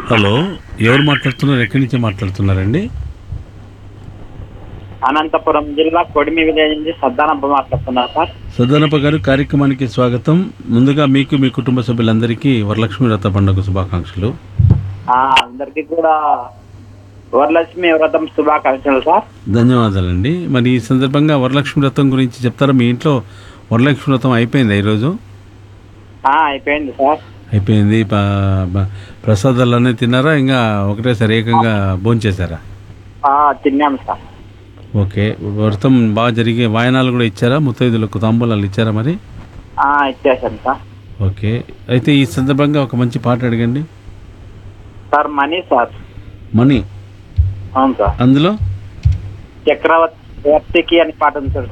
hello ఎవరు మాట్లాడుతున్నారు ఎక్కడి నుంచి మాట్లాడుతున్నారండి అనంతపురం జిల్లా కొడిమి విలేజ్ నుంచి సద్దానప్ప మాట్లాడుతున్నా సార్ సదనప్ప గారు కార్యక్రమానికి స్వాగతం ముందుగా మీకు మీ కుటుంబ సభ్యులందరికీ వరలక్ష్మి వ్రత పండుగ శుభాకాంక్షలు ఆ, అందరికీ కూడా వరలక్ష్మి వ్రతం శుభాకాంక్షలు సార్ ధన్యవాదాలండి మరి ఈ సందర్భంగా వరలక్ష్మి వ్రతం గురించి చెప్తారా మీ ఇంట్లో వరలక్ష్మి వ్రతం అయిపోయిందా ఈరోజు ఆ, అయిపోయింది సార్ అయిపోయింది ప- ప- ప్రసాదాలన్నీ తిన్నారా ఇంకా ఒకటేసారి ఏకంగా భోంచేశారా ఆ, తిన్నాం సార్ ఓకే వ్రతం బాగా జరిగే వాయనాలు కూడా ఇచ్చారా ముత్తైదులకు తాంబూలాలు ఇచ్చారా మరి ఆ, ఇచ్చేసాను సార్ ఓకే అయితే ఈ సందర్భంగా ఒక మంచి పాట అడగండి సార్ మనీ సార్ మనీ అవును సార్ అందులో చక్రవర్తికి అని పాట ఉంది సార్